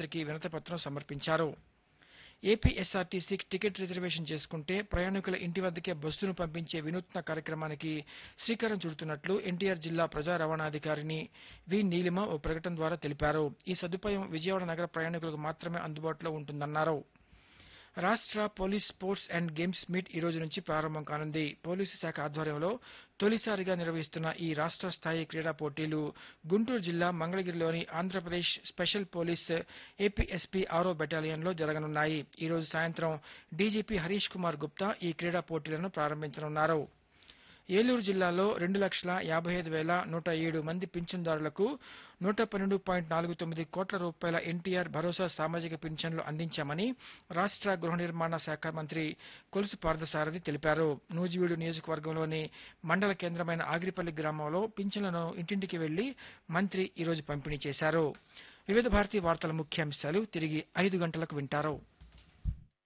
ముఖ్యమంత్రికి వినతిపత్రం సమర్పించారు ఏపీఎస్ఆర్టీసీ టికెట్ రిజర్వేషన్ చేసుకుంటే ప్రయాణికుల ఇంటి వద్దకే బస్సును పంపించే వినూత్న కార్యక్రమానికి శ్రీకారం చుడుతున్నట్లు ఎన్టీఆర్ జిల్లా ప్రజా రవాణాధికారిని వి నీలిమ ఓ ప్రకటన ద్వారా తెలిపారు ఈ సదుపాయం విజయవాడ నగర ప్రయాణికులకు మాత్రమే అందుబాటులో ఉంటుందన్నారు రాష్ట్ర police sports and games meet ఈ రోజు నుంచి ప్రారంభం కానుంది పోలీసు శాఖ ఆధ్వర్యంలో తొలిసారిగా నిర్వహిస్తున్న ఈ రాష్ట్ర స్థాయి క్రీడా పోటీలు గుంటూరు జిల్లా మంగళగిరిలోని ఆంధ్రప్రదేశ్ స్పెషల్ పోలీస్ ఏపీఎస్పీ ఆరో బెటాలియన్లో జరగనున్నాయి ఈ రోజు సాయంత్రం డీజీపీ హరీష్ కుమార్ గుప్తా ఈ క్రీడా పోటీలను ప్రారంభించనున్నారు ఏలూరు జిల్లాలో రెండు లక్షల యాభై ఐదు వేల నూట ఏడు మంది పింఛన్దారులకు నూట పన్నెండు పాయింట్ నాలుగు తొమ్మిది కోట్ల రూపాయల ఎన్టీఆర్ భరోసా సామాజిక పింఛన్లు అందించామని రాష్ట్ర గృహ నిర్మాణ శాఖ మంత్రి కొలుసు పార్థసారథి తెలిపారు నూజివీడు నియోజకవర్గంలోని మండల కేంద్రమైన ఆగిరిపల్లి గ్రామంలో పింఛన్లను ఇంటింటికి వెళ్లి మంత్రి ఈరోజు పంపిణీ చేశారు వివిధ భారతి వార్తల ముఖ్యాంశాలు తిరిగి ఐదు గంటలకు వింటారు